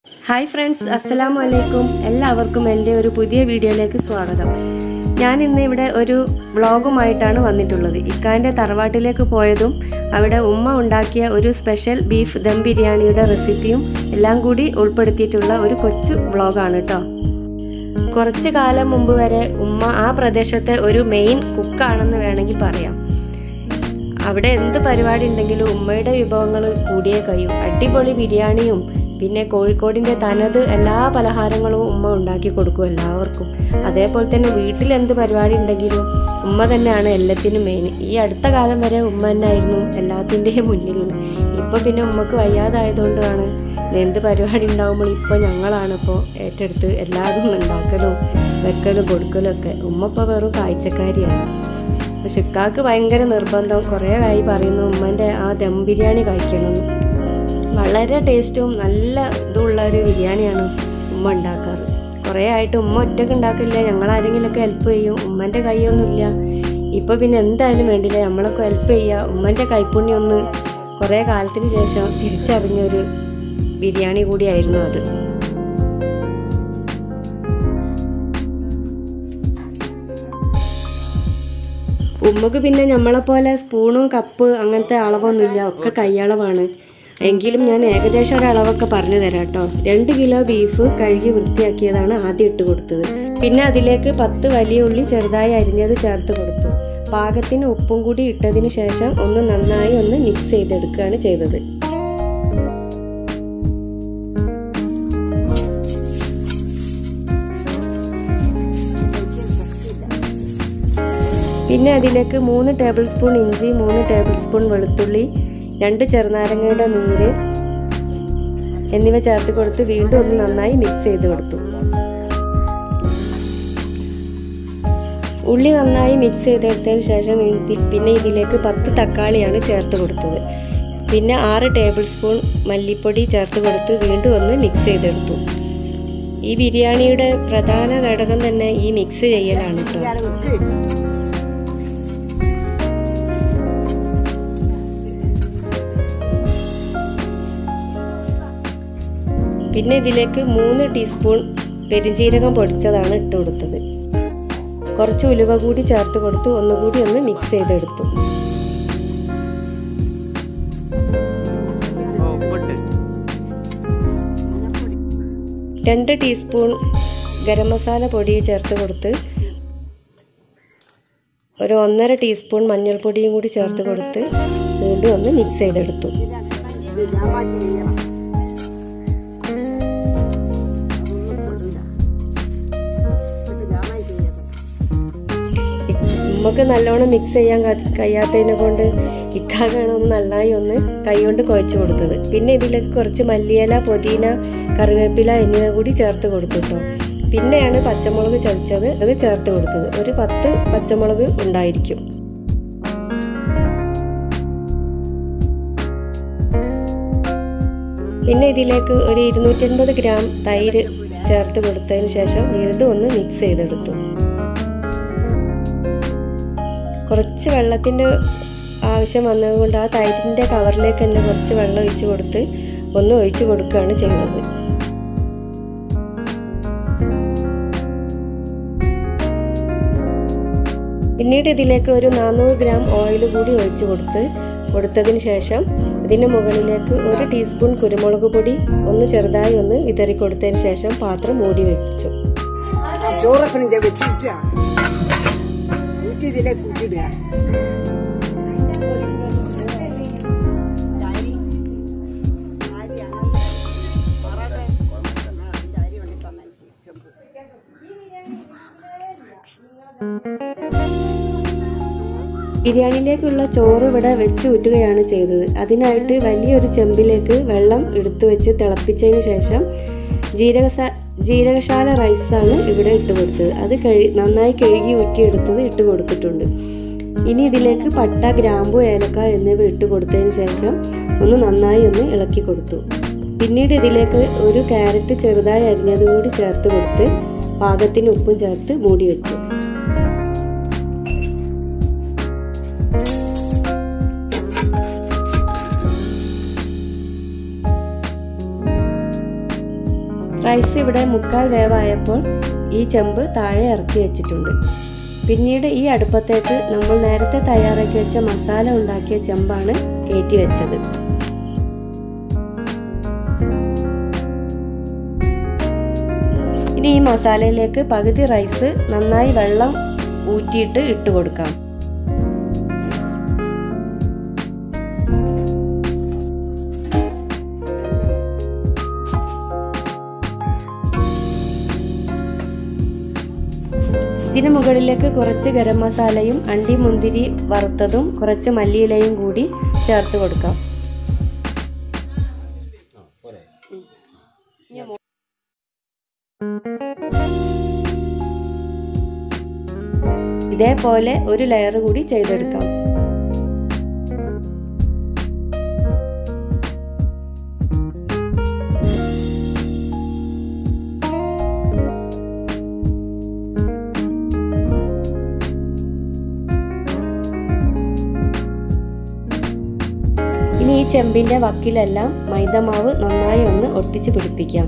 hi friends അസ്സലാമു അലൈക്കും എല്ലാവർക്കും എൻ്റെ ഒരു പുതിയ വീഡിയോയിലേക്ക് സ്വാഗതം ഞാൻ ഇന്ന് ഇവിടെ ഒരു വ്ളോഗുമായിട്ടാണ് വന്നിട്ടുള്ളത് ഇക്കാൻ്റെ തറവാട്ടിലേക്ക് പോയതും അവിടെ ഉമ്മ ഉണ്ടാക്കിയ ഒരു സ്പെഷ്യൽ ബീഫ് ദം ബിരിയാണിയുടെ റെസിപ്പിയും എല്ലാം കൂടി ഉൾപ്പെടുത്തിയിട്ടുള്ള ഒരു കൊച്ചു വ്ളോഗാണ് കേട്ടോ കുറച്ചു കാലം മുമ്പ് വരെ ഉമ്മ ആ പ്രദേശത്തെ ഒരു മെയിൻ കുക്കാണെന്ന് വേണമെങ്കിൽ പറയാം അവിടെ എന്ത് പരിപാടി ഉണ്ടെങ്കിലും ഉമ്മയുടെ വിഭവങ്ങൾ കൂടിയേ കഴിയും അടിപൊളി ബിരിയാണിയും പിന്നെ കോഴിക്കോടിൻ്റെ തനത് എല്ലാ പലഹാരങ്ങളും ഉമ്മ ഉണ്ടാക്കി കൊടുക്കും എല്ലാവർക്കും അതേപോലെ തന്നെ വീട്ടിൽ എന്ത് പരിപാടി ഉണ്ടെങ്കിലും ഉമ്മ തന്നെയാണ് എല്ലാത്തിനും മെയിൻ ഈ അടുത്ത കാലം വരെ ഉമ്മ തന്നെയായിരുന്നു എല്ലാത്തിൻ്റെയും മുന്നിൽ ഇപ്പോൾ പിന്നെ ഉമ്മക്ക് വയ്യാതായതുകൊണ്ടാണ് എന്ത് പരിപാടി ഉണ്ടാകുമ്പോൾ ഇപ്പോൾ ഞങ്ങളാണ് ഇപ്പോൾ ഏറ്റെടുത്ത് എല്ലാതും ഉണ്ടാക്കലും വെക്കലും കൊടുക്കലും ഒക്കെ ഉമ്മ ഇപ്പോൾ വെറും കാഴ്ചക്കാരിയാണ് പക്ഷെ ഇക്കാക്ക് ഭയങ്കര നിർബന്ധം കുറേ ആയി പറയുന്നു ഉമ്മൻ്റെ ആ ദം ബിരിയാണി കഴിക്കണമെന്ന് വളരെ ടേസ്റ്റും നല്ല ഇതുള്ള ഒരു ബിരിയാണിയാണ് ഉമ്മ ഉണ്ടാക്കാറ് കുറേ ആയിട്ട് ഉമ്മ ഒറ്റയ്ക്ക് ഉണ്ടാക്കില്ല ഞങ്ങൾ ആരെങ്കിലുമൊക്കെ ഹെൽപ്പ് ചെയ്യും ഉമ്മൻ്റെ കൈയൊന്നുമില്ല ഇപ്പോൾ പിന്നെ എന്തായാലും വേണ്ടില്ല നമ്മളൊക്കെ ഹെൽപ്പ് ചെയ്യുക ഉമ്മൻ്റെ കൈപ്പുണ്യം ഒന്ന് കുറേ കാലത്തിന് ശേഷം തിരിച്ചറിഞ്ഞൊരു ബിരിയാണി കൂടിയായിരുന്നു അത് ഉമ്മക്ക് പിന്നെ നമ്മളെ പോലെ സ്പൂണും കപ്പ് അങ്ങനത്തെ അളവൊന്നുമില്ല ഒക്കെ കൈയളവാണ് എങ്കിലും ഞാൻ ഏകദേശം ഒരു അളവൊക്കെ പറഞ്ഞു തരാം കേട്ടോ രണ്ട് കിലോ ബീഫ് കഴുകി വൃത്തിയാക്കിയതാണ് ആദ്യം ഇട്ട് കൊടുത്തത് പിന്നെ അതിലേക്ക് പത്ത് വലിയ ഉള്ളി ചെറുതായി അരിഞ്ഞത് ചേർത്ത് കൊടുത്തു പാകത്തിന് ഉപ്പും കൂടി ഇട്ടതിന് ശേഷം ഒന്ന് നന്നായി ഒന്ന് മിക്സ് ചെയ്തെടുക്കുകയാണ് ചെയ്തത് പിന്നെ അതിലേക്ക് മൂന്ന് ടേബിൾ സ്പൂൺ ഇഞ്ചി മൂന്ന് ടേബിൾ സ്പൂൺ വെളുത്തുള്ളി രണ്ട് ചെറുനാരങ്ങയുടെ നീര് എന്നിവ ചേർത്ത് കൊടുത്ത് വീണ്ടും ഒന്ന് നന്നായി മിക്സ് ചെയ്ത് കൊടുത്തു ഉള്ളി നന്നായി മിക്സ് ചെയ്തെടുത്തതിന് ശേഷം പിന്നെ ഇതിലേക്ക് പത്ത് തക്കാളിയാണ് ചേർത്ത് കൊടുത്തത് പിന്നെ ആറ് ടേബിൾ സ്പൂൺ മല്ലിപ്പൊടി ചേർത്ത് കൊടുത്ത് വീണ്ടും ഒന്ന് മിക്സ് ചെയ്തെടുത്തു ഈ ബിരിയാണിയുടെ പ്രധാന ഘടകം തന്നെ ഈ മിക്സ് ചെയ്യലാണ് കേട്ടോ പിന്നെ ഇതിലേക്ക് മൂന്ന് ടീസ്പൂൺ പെരിഞ്ജീരകം പൊടിച്ചതാണ് ഇട്ട് കൊടുത്തത് കുറച്ച് ഉലുവ കൂടി ചേർത്ത് കൊടുത്ത് ഒന്നുകൂടി ഒന്ന് മിക്സ് ചെയ്തെടുത്തു രണ്ട് ടീസ്പൂൺ ഗരം മസാല പൊടി ചേർത്ത് കൊടുത്ത് ഒരു ഒന്നര ടീസ്പൂൺ മഞ്ഞൾപ്പൊടിയും കൂടി ചേർത്ത് കൊടുത്ത് വീണ്ടും ഒന്ന് മിക്സ് ചെയ്തെടുത്തു നമുക്ക് നല്ലോണം മിക്സ് ചെയ്യാൻ കഴിയാത്തതിനെ കൊണ്ട് ഇക്കാകാണ് ഒന്ന് നന്നായി ഒന്ന് കൈകൊണ്ട് കുഴച്ച് കൊടുത്തത് പിന്നെ ഇതിലേക്ക് കുറച്ച് മല്ലിയില പുതിന കറിവേപ്പില എന്നിവ കൂടി ചേർത്ത് കൊടുത്തിട്ടോ പിന്നെയാണ് പച്ചമുളക് ചതച്ചത് അത് ചേർത്ത് കൊടുത്തത് ഒരു പത്ത് പച്ചമുളക് ഉണ്ടായിരിക്കും പിന്നെ ഇതിലേക്ക് ഒരു ഇരുന്നൂറ്റൻപത് ഗ്രാം തൈര് ചേർത്ത് കൊടുത്തതിന് ശേഷം വീണ്ടും ഒന്ന് മിക്സ് ചെയ്തെടുത്തു കുറച്ച് വെള്ളത്തിൻ്റെ ആവശ്യം വന്നതുകൊണ്ട് ആ തൈരിൻ്റെ കവറിലേക്ക് തന്നെ കുറച്ച് വെള്ളം ഒഴിച്ച് കൊടുത്ത് ഒന്ന് ഒഴിച്ച് കൊടുക്കുകയാണ് ചെയ്യുന്നത് പിന്നീട് ഇതിലേക്ക് ഒരു നാനൂറ് ഗ്രാം ഓയിൽ കൂടി ഒഴിച്ച് കൊടുത്ത് കൊടുത്തതിന് ശേഷം ഇതിന് മുകളിലേക്ക് ഒരു ടീസ്പൂൺ കുരുമുളക് പൊടി ഒന്ന് ചെറുതായി ഒന്ന് വിതറി കൊടുത്തതിന് ശേഷം പാത്രം മൂടി വെച്ചു ചോറൊക്കെ വെച്ചിട്ടാ ഊറ്റി ഇതിലേക്ക് ഊറ്റിടുക ബിരിയാണിയിലേക്കുള്ള ചോറ് ഇവിടെ വെച്ച് ഊറ്റുകയാണ് ചെയ്തത് അതിനായിട്ട് വലിയൊരു ചെമ്പിലേക്ക് വെള്ളം എടുത്തു വെച്ച് തിളപ്പിച്ചതിന് ശേഷം ജീരകസ ജീരകശാല റൈസാണ് ഇവിടെ ഇട്ട് കൊടുത്തത് അത് കഴി നന്നായി കഴുകി ഊറ്റിയെടുത്തത് ഇട്ട് കൊടുത്തിട്ടുണ്ട് ഇനി ഇതിലേക്ക് പട്ട ഗ്രാമ്പു ഏലക്ക എന്നിവ ഇട്ട് കൊടുത്തതിന് ശേഷം ഒന്ന് നന്നായി ഒന്ന് ഇളക്കി കൊടുത്തു പിന്നീട് ഇതിലേക്ക് ഒരു ക്യാരറ്റ് ചെറുതായി അരിഞ്ഞതും കൂടി ചേർത്ത് കൊടുത്ത് പാകത്തിന് ഉപ്പും ചേർത്ത് മൂടി വെച്ചു റൈസ് ഇവിടെ മുക്കാൽ വേവായപ്പോൾ ഈ ചെമ്പ് താഴെ ഇറക്കി വെച്ചിട്ടുണ്ട് പിന്നീട് ഈ അടുപ്പത്തേക്ക് നമ്മൾ നേരത്തെ തയ്യാറാക്കി വെച്ച മസാല ഉണ്ടാക്കിയ ചെമ്പാണ് കയറ്റി വെച്ചത് ഇനി ഈ മസാലയിലേക്ക് പകുതി റൈസ് നന്നായി വെള്ളം ഊറ്റിയിട്ട് ഇട്ട് കൊടുക്കാം ഇതിന് മുകളിലേക്ക് കുറച്ച് ഗരം മസാലയും അണ്ടി മുന്തിരി വറുത്തതും കുറച്ച് മല്ലിയിലയും കൂടി ചേർത്ത് കൊടുക്കാം ഇതേപോലെ ഒരു ലെയർ കൂടി ചെയ്തെടുക്കാം ഇനി ഈ ചെമ്പിന്റെ വക്കിലെല്ലാം മൈദമാവ് നന്നായി ഒന്ന് ഒട്ടിച്ച് പിടിപ്പിക്കാം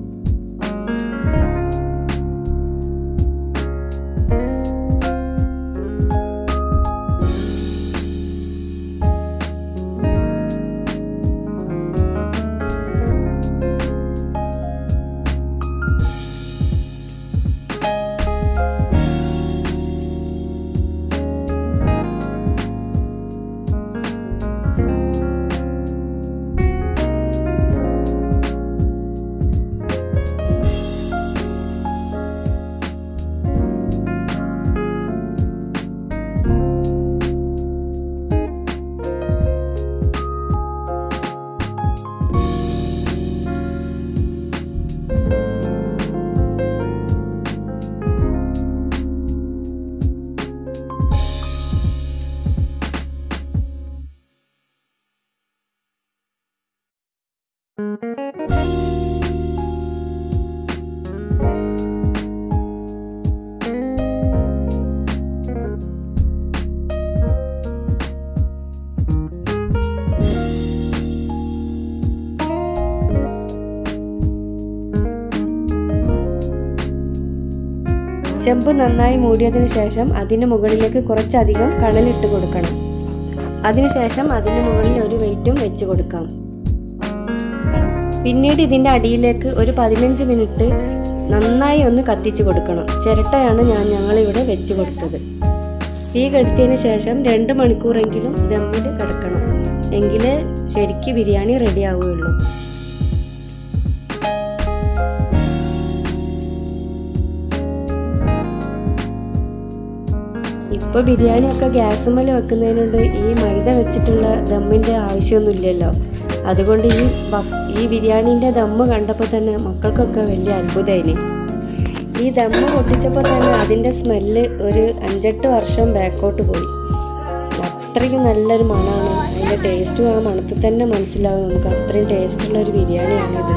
ചെമ്പ് നന്നായി മൂടിയതിനു ശേഷം അതിന് മുകളിലേക്ക് കുറച്ചധികം കണലിട്ട് കൊടുക്കണം അതിനുശേഷം അതിന് മുകളിൽ ഒരു വെയിറ്റും വെച്ച് കൊടുക്കാം പിന്നീട് ഇതിൻ്റെ അടിയിലേക്ക് ഒരു പതിനഞ്ച് മിനിറ്റ് നന്നായി ഒന്ന് കത്തിച്ച് കൊടുക്കണം ചിരട്ടയാണ് ഞാൻ ഞങ്ങളിവിടെ വെച്ച് കൊടുത്തത് തീ കെടുത്തിയതിന് ശേഷം രണ്ട് മണിക്കൂറെങ്കിലും ദമ്മിൽ കിടക്കണം എങ്കിലേ ശരിക്ക് ബിരിയാണി റെഡി ആവുകയുള്ളൂ ഇപ്പോൾ ബിരിയാണിയൊക്കെ ഗ്യാസുമ്മൽ വെക്കുന്നതിനുണ്ട് ഈ മൈദ വെച്ചിട്ടുള്ള ദമ്മിൻ്റെ ആവശ്യമൊന്നുമില്ലല്ലോ അതുകൊണ്ട് ഈ ബ- ഈ ബിരിയാണീൻ്റെ ദമ്മ് കണ്ടപ്പോൾ തന്നെ മക്കൾക്കൊക്കെ വലിയ അത്ഭുതമായിന് ഈ ദമ്മ് പൊട്ടിച്ചപ്പോൾ തന്നെ അതിൻ്റെ സ്മെല്ല് ഒരു അഞ്ചെട്ട് വർഷം ബാക്കോട്ട് പോയി അത്രയ്ക്കും നല്ലൊരു മണമാണ് അതിൻ്റെ ടേസ്റ്റും ആ മണത്തിൽ തന്നെ മനസ്സിലാവും നമുക്ക് അത്രയും ടേസ്റ്റുള്ള ഒരു ബിരിയാണിയാണിത്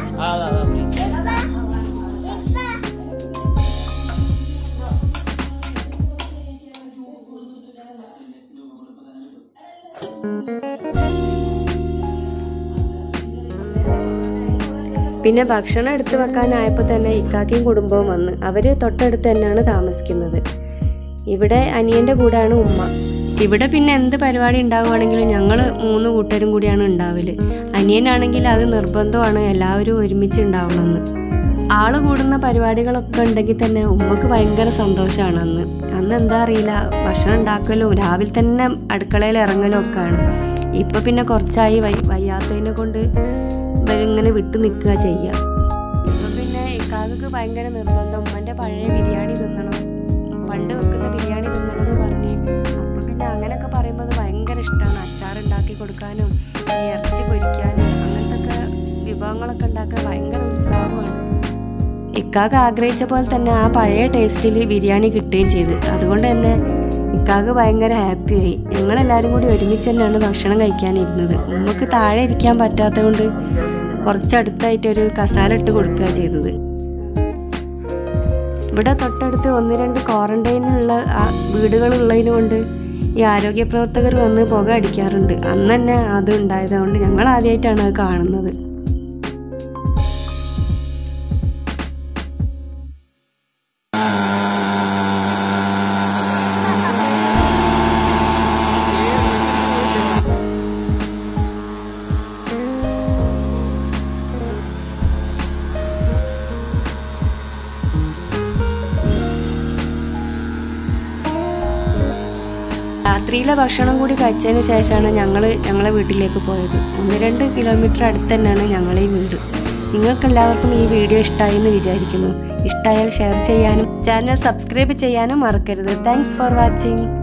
പിന്നെ ഭക്ഷണം എടുത്തു വെക്കാനായപ്പോൾ തന്നെ ഇക്കാക്കയും കുടുംബവും വന്ന് അവർ തൊട്ടടുത്ത് തന്നെയാണ് താമസിക്കുന്നത് ഇവിടെ അനിയൻ്റെ കൂടെയാണ് ഉമ്മ ഇവിടെ പിന്നെ എന്ത് പരിപാടി ഉണ്ടാവുകയാണെങ്കിലും ഞങ്ങൾ മൂന്ന് കൂട്ടരും കൂടിയാണ് ഉണ്ടാവല് അനിയനാണെങ്കിൽ അത് നിർബന്ധമാണ് എല്ലാവരും ഒരുമിച്ച് ഉണ്ടാവണമെന്ന് ആള് കൂടുന്ന പരിപാടികളൊക്കെ ഉണ്ടെങ്കിൽ തന്നെ ഉമ്മക്ക് ഭയങ്കര സന്തോഷമാണ് അന്ന് അന്ന് എന്താ അറിയില്ല ഭക്ഷണം ഉണ്ടാക്കലും രാവിലെ തന്നെ അടുക്കളയിൽ ഇറങ്ങലും ഒക്കെയാണ് ഇപ്പൊ പിന്നെ കുറച്ചായി വയ്യ- വയ്യാത്തതിനെ കൊണ്ട് ഇവരിങ്ങനെ വിട്ടു നിൽക്കുക ചെയ്യുക ഇപ്പൊ പിന്നെ ഇക്കാക്ക് ഭയങ്കര നിർബന്ധം ഉമ്മന്റെ പഴയ ബിരിയാണി തിന്നണം പണ്ട് വെക്കുന്ന ബിരിയാണി തിന്നണം എന്ന് പറഞ്ഞ് അപ്പൊ പിന്നെ അങ്ങനെയൊക്കെ പറയുമ്പോൾ അത് ഭയങ്കര ഇഷ്ടമാണ് അച്ചാർ ഉണ്ടാക്കി കൊടുക്കാനും ഈ ഇറച്ചി പൊരിക്കാനും അങ്ങനത്തെ ഒക്കെ വിഭവങ്ങളൊക്കെ ഉണ്ടാക്കാൻ ഭയങ്കര ഉത്സാഹമാണ് ഇക്കാക്ക് ആഗ്രഹിച്ച പോലെ തന്നെ ആ പഴയ ടേസ്റ്റിൽ ബിരിയാണി കിട്ടുകയും ചെയ്തു അതുകൊണ്ട് തന്നെ ഇക്കാക്ക് ഭയങ്കര ഹാപ്പിയായി ഞങ്ങളെല്ലാവരും കൂടി ഒരുമിച്ച് തന്നെയാണ് ഭക്ഷണം കഴിക്കാനിരുന്നത് ഉമ്മക്ക് താഴെ ഇരിക്കാൻ പറ്റാത്തത് കൊണ്ട് കുറച്ചടുത്തായിട്ട് ഒരു കസാല ഇട്ട് കൊടുക്കുക ചെയ്തത് ഇവിടെ തൊട്ടടുത്ത് ഒന്ന് രണ്ട് ക്വാറന്റൈനിലുള്ള വീടുകളുള്ളതിന് കൊണ്ട് ഈ ആരോഗ്യ പ്രവർത്തകർ വന്ന് പുക അടിക്കാറുണ്ട് അന്ന് തന്നെ അത് ഉണ്ടായതുകൊണ്ട് ഞങ്ങൾ ആദ്യമായിട്ടാണ് അത് കാണുന്നത് രാത്രിയിലെ ഭക്ഷണം കൂടി കഴിച്ചതിന് ശേഷമാണ് ഞങ്ങൾ ഞങ്ങളെ വീട്ടിലേക്ക് പോയത് ഒന്ന് രണ്ട് കിലോമീറ്റർ അടുത്ത് തന്നെയാണ് ഞങ്ങളെ ഈ വീട് നിങ്ങൾക്കെല്ലാവർക്കും ഈ വീഡിയോ ഇഷ്ടമായി എന്ന് വിചാരിക്കുന്നു ഇഷ്ടമായാൽ ഷെയർ ചെയ്യാനും ചാനൽ സബ്സ്ക്രൈബ് ചെയ്യാനും മറക്കരുത് താങ്ക്സ് ഫോർ വാച്ചിങ്